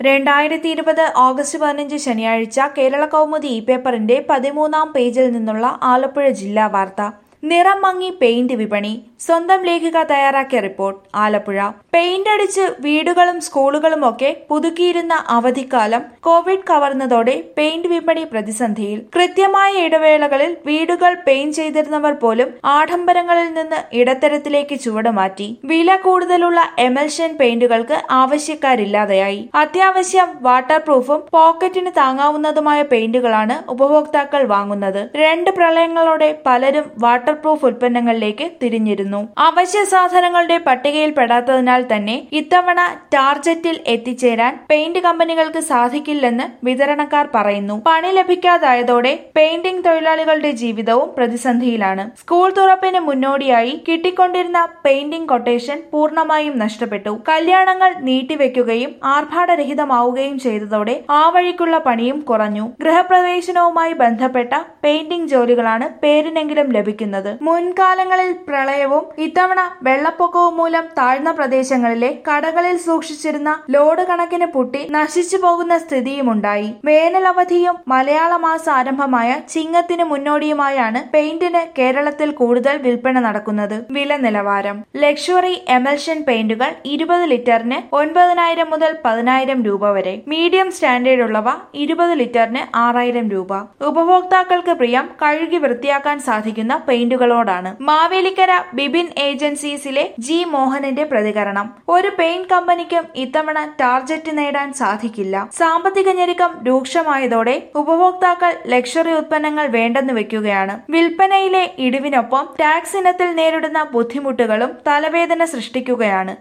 രണ്ടായിരത്തി ഇരുപത് ഓഗസ്റ്റ് പതിനഞ്ച് ശനിയാഴ്ച കേരള കൗമുദി ഇ പേപ്പറിന്റെ പതിമൂന്നാം പേജിൽ നിന്നുള്ള ആലപ്പുഴ ജില്ലാ വാർത്ത നിറം മങ്ങി പെയിന്റ് വിപണി സ്വന്തം ലേഖിക തയ്യാറാക്കിയ റിപ്പോർട്ട് ആലപ്പുഴ പെയിന്റ് അടിച്ച് വീടുകളും സ്കൂളുകളും ഒക്കെ പുതുക്കിയിരുന്ന അവധിക്കാലം കോവിഡ് കവർന്നതോടെ പെയിന്റ് വിപണി പ്രതിസന്ധിയിൽ കൃത്യമായ ഇടവേളകളിൽ വീടുകൾ പെയിന്റ് ചെയ്തിരുന്നവർ പോലും ആഡംബരങ്ങളിൽ നിന്ന് ഇടത്തരത്തിലേക്ക് ചുവടുമാറ്റി വില കൂടുതലുള്ള എമൽഷൻ പെയിന്റുകൾക്ക് ആവശ്യക്കാരില്ലാതെയായി അത്യാവശ്യം വാട്ടർ പ്രൂഫും പോക്കറ്റിന് താങ്ങാവുന്നതുമായ പെയിന്റുകളാണ് ഉപഭോക്താക്കൾ വാങ്ങുന്നത് രണ്ട് പ്രളയങ്ങളോടെ പലരും വാട്ടർ പ്രൂഫ് ഉൽപ്പന്നങ്ങളിലേക്ക് തിരിഞ്ഞിരുന്നു അവശ്യ സാധനങ്ങളുടെ പട്ടികയിൽ പെടാത്തതിനാൽ തന്നെ ഇത്തവണ ടാർജറ്റിൽ എത്തിച്ചേരാൻ പെയിന്റ് കമ്പനികൾക്ക് സാധിക്കില്ലെന്ന് വിതരണക്കാർ പറയുന്നു പണി ലഭിക്കാതായതോടെ പെയിന്റിംഗ് തൊഴിലാളികളുടെ ജീവിതവും പ്രതിസന്ധിയിലാണ് സ്കൂൾ തുറപ്പിന് മുന്നോടിയായി കിട്ടിക്കൊണ്ടിരുന്ന പെയിന്റിംഗ് കൊട്ടേഷൻ പൂർണ്ണമായും നഷ്ടപ്പെട്ടു കല്യാണങ്ങൾ നീട്ടിവെക്കുകയും ആർഭാടരഹിതമാവുകയും ചെയ്തതോടെ ആ വഴിക്കുള്ള പണിയും കുറഞ്ഞു ഗൃഹപ്രവേശനവുമായി ബന്ധപ്പെട്ട പെയിന്റിംഗ് ജോലികളാണ് പേരിനെങ്കിലും ലഭിക്കുന്നത് മുൻകാലങ്ങളിൽ പ്രളയവും ഇത്തവണ വെള്ളപ്പൊക്കവും മൂലം താഴ്ന്ന പ്രദേശങ്ങളിലെ കടകളിൽ സൂക്ഷിച്ചിരുന്ന ലോഡ് കണക്കിന് പുട്ടി നശിച്ചു പോകുന്ന സ്ഥിതിയുമുണ്ടായി വേനൽ അവധിയും മലയാള മാസ ആരംഭമായ ചിങ്ങത്തിന് മുന്നോടിയുമായാണ് പെയിന്റിന് കേരളത്തിൽ കൂടുതൽ വിൽപ്പന നടക്കുന്നത് വില നിലവാരം ലക്ഷറി എമൽഷൻ പെയിന്റുകൾ ഇരുപത് ലിറ്ററിന് ഒൻപതിനായിരം മുതൽ പതിനായിരം രൂപ വരെ മീഡിയം സ്റ്റാൻഡേർഡ് ഉള്ളവ ഇരുപത് ലിറ്ററിന് ആറായിരം രൂപ ഉപഭോക്താക്കൾക്ക് പ്രിയം കഴുകി വൃത്തിയാക്കാൻ സാധിക്കുന്ന പെയിന്റുകളോടാണ് മാവേലിക്കര ബിബിൻ ഏജൻസീസിലെ ജി മോഹനന്റെ പ്രതികരണം ഒരു പെയിന്റ് കമ്പനിക്കും ഇത്തവണ ടാർജറ്റ് നേടാൻ സാധിക്കില്ല സാമ്പത്തിക ഞെരുക്കം രൂക്ഷമായതോടെ ഉപഭോക്താക്കൾ ലക്ഷറി ഉൽപ്പന്നങ്ങൾ വേണ്ടെന്ന് വെക്കുകയാണ് വിൽപ്പനയിലെ ഇടിവിനൊപ്പം ടാക്സ് ഇനത്തിൽ നേരിടുന്ന ബുദ്ധിമുട്ടുകളും തലവേദന സൃഷ്ടിക്കുകയാണ്